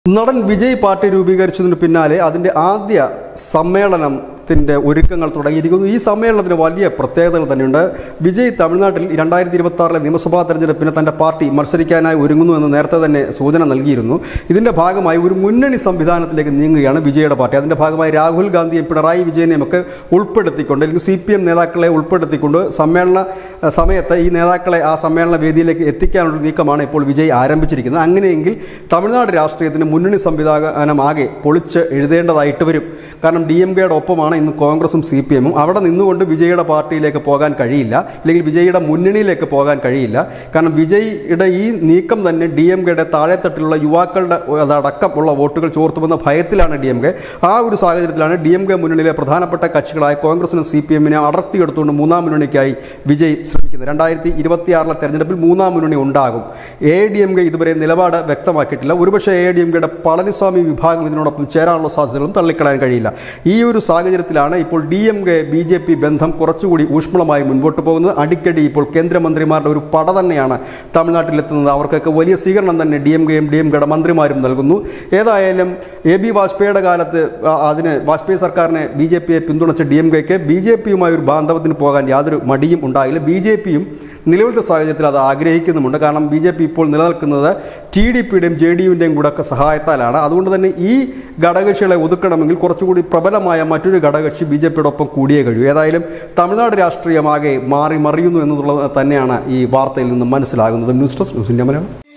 നടൻ വിജയ് പാർട്ടി രൂപീകരിച്ചതിന് പിന്നാലെ അതിന്റെ ആദ്യ സമ്മേളനത്തിന്റെ ഒരുക്കങ്ങൾ തുടങ്ങിയിരിക്കുന്നു ഈ സമ്മേളനത്തിന് വലിയ പ്രത്യേകതകൾ തന്നെയുണ്ട് വിജയ് തമിഴ്നാട്ടിൽ രണ്ടായിരത്തി ഇരുപത്തി ആറിലെ നിയമസഭാ തെരഞ്ഞെടുപ്പിന് തന്റെ പാർട്ടി മത്സരിക്കാനായി ഒരുങ്ങുന്നു എന്ന് നേരത്തെ തന്നെ സൂചന നൽകിയിരുന്നു ഇതിന്റെ ഭാഗമായി ഒരു മുന്നണി സംവിധാനത്തിലേക്ക് നീങ്ങുകയാണ് വിജയുടെ പാർട്ടി അതിന്റെ ഭാഗമായി രാഹുൽ ഗാന്ധിയും പിണറായി വിജയനെയും ഒക്കെ ഉൾപ്പെടുത്തിക്കൊണ്ട് അല്ലെങ്കിൽ സി പി എം നേതാക്കളെ ഉൾപ്പെടുത്തിക്കൊണ്ട് സമ്മേളന അഹ്, സമയത്ത് ഈ നേതാക്കളെ ആ സമ്മേളന വേദിയിലേക്ക് എത്തിക്കാനുള്ള നീക്കമാണ് ഇപ്പോൾ വിജയ് ആരംഭിച്ചിരിക്കുന്നത് അങ്ങനെയെങ്കിൽ തമിഴ്നാട് രാഷ്ട്രീയത്തിന് മുന്നണി സംവിധാനമാകെ പൊളിച്ച് എഴുതേണ്ടതായിട്ട് വരും കാരണം ഡി എം കെയുടെ ഒപ്പമാണ് ഇന്ന് കോൺഗ്രസും സി പി എമ്മും അവിടെ നിന്നുകൊണ്ട് വിജയുടെ പാർട്ടിയിലേക്ക് പോകാൻ കഴിയില്ല അല്ലെങ്കിൽ വിജയുടെ മുന്നണിയിലേക്ക് പോകാൻ കഴിയില്ല കാരണം വിജയുടെ ഈ നീക്കം തന്നെ ഡി എം കെയുടെ താഴെത്തട്ടിലുള്ള യുവാക്കളുടെ അതടക്കമുള്ള വോട്ടുകൾ ചോർത്തുമെന്ന ഭയത്തിലാണ് ഡി എം കെ ആ ഒരു സാഹചര്യത്തിലാണ് ഡി എം കെ മുന്നണിയിലെ പ്രധാനപ്പെട്ട കക്ഷികളായ കോൺഗ്രസിനും സി പി എമ്മിനെ അടർത്തിയെടുത്തുകൊണ്ട് മൂന്നാം മുന്നണിക്കായി വിജയ് ശ്രമിക്കുന്നത് രണ്ടായിരത്തി ഇരുപത്തിയാറിലെ തെരഞ്ഞെടുപ്പിൽ മൂന്നാം മുന്നണി ഉണ്ടാകും എ ഡി എം കെ ഇതുവരെ നിലപാട് വ്യക്തമാക്കിയിട്ടില്ല ഒരുപക്ഷെ എ ഡി എം കെയുടെ പളനിസ്വാമി വിഭാഗം ഇതിനോടൊപ്പം ചേരാനുള്ള സാധ്യതകളും തള്ളിക്കളയാൻ കഴിയില്ല ഈ ഒരു സാഹചര്യത്തിലാണ് ഇപ്പോൾ D M K B J P ബന്ധം കുറച്ചുകൂടി ഊഷ്മളമായി മുൻപോട്ട് പോകുന്നത് അടിക്കടി ഇപ്പോൾ കേന്ദ്രമന്ത്രിമാരുടെ ഒരു പട തന്നെയാണ് തമിഴ്നാട്ടിലെത്തുന്നത് അവർക്കൊക്കെ വലിയ സ്വീകരണം തന്നെ ഡി എം കെയും ഡി എം കെയുടെ മന്ത്രിമാരും നൽകുന്നു ഏതായാലും എ ബി വാജ്പേയിയുടെ കാലത്ത് ആ, അതിന് വാജ്പേയി സർക്കാരിനെ ബി ജെ പിയെ പിന്തുണച്ച ഡി എം കെക്ക് ബി ജെ പിയുമായി ഒരു ബാന്ധവത്തിന് പോകാൻ യാതൊരു മടിയും ഉണ്ടായില്ല ബി ജെ പിയും നിലവിലത്തെ സാഹചര്യത്തിൽ അത് ആഗ്രഹിക്കുന്നുമുണ്ട് കാരണം ബി ജെ പി ഇപ്പോൾ നിലനിൽക്കുന്നത് ടി ഡി പിയുടെയും ജെ ഡി യുവിൻ്റെയും കൂടെ ഒക്കെ സഹായത്താലാണ് അതുകൊണ്ട് തന്നെ ഈ ഘടകകക്ഷികളെ ഒതുക്കണമെങ്കിൽ കുറച്ചുകൂടി പ്രബലമായ മറ്റൊരു ഘടകകക്ഷി ബി ജെ പിയുടെ ഒപ്പം കൂടിയേ കഴിയൂ ഏതായാലും തമിഴ്നാട് രാഷ്ട്രീയമാകെ മാറി മറിയുന്നു എന്നുള്ളത് തന്നെയാണ് ഈ വാർത്തയിൽ നിന്ന് മനസ്സിലാകുന്നത് news desk news India Malayalam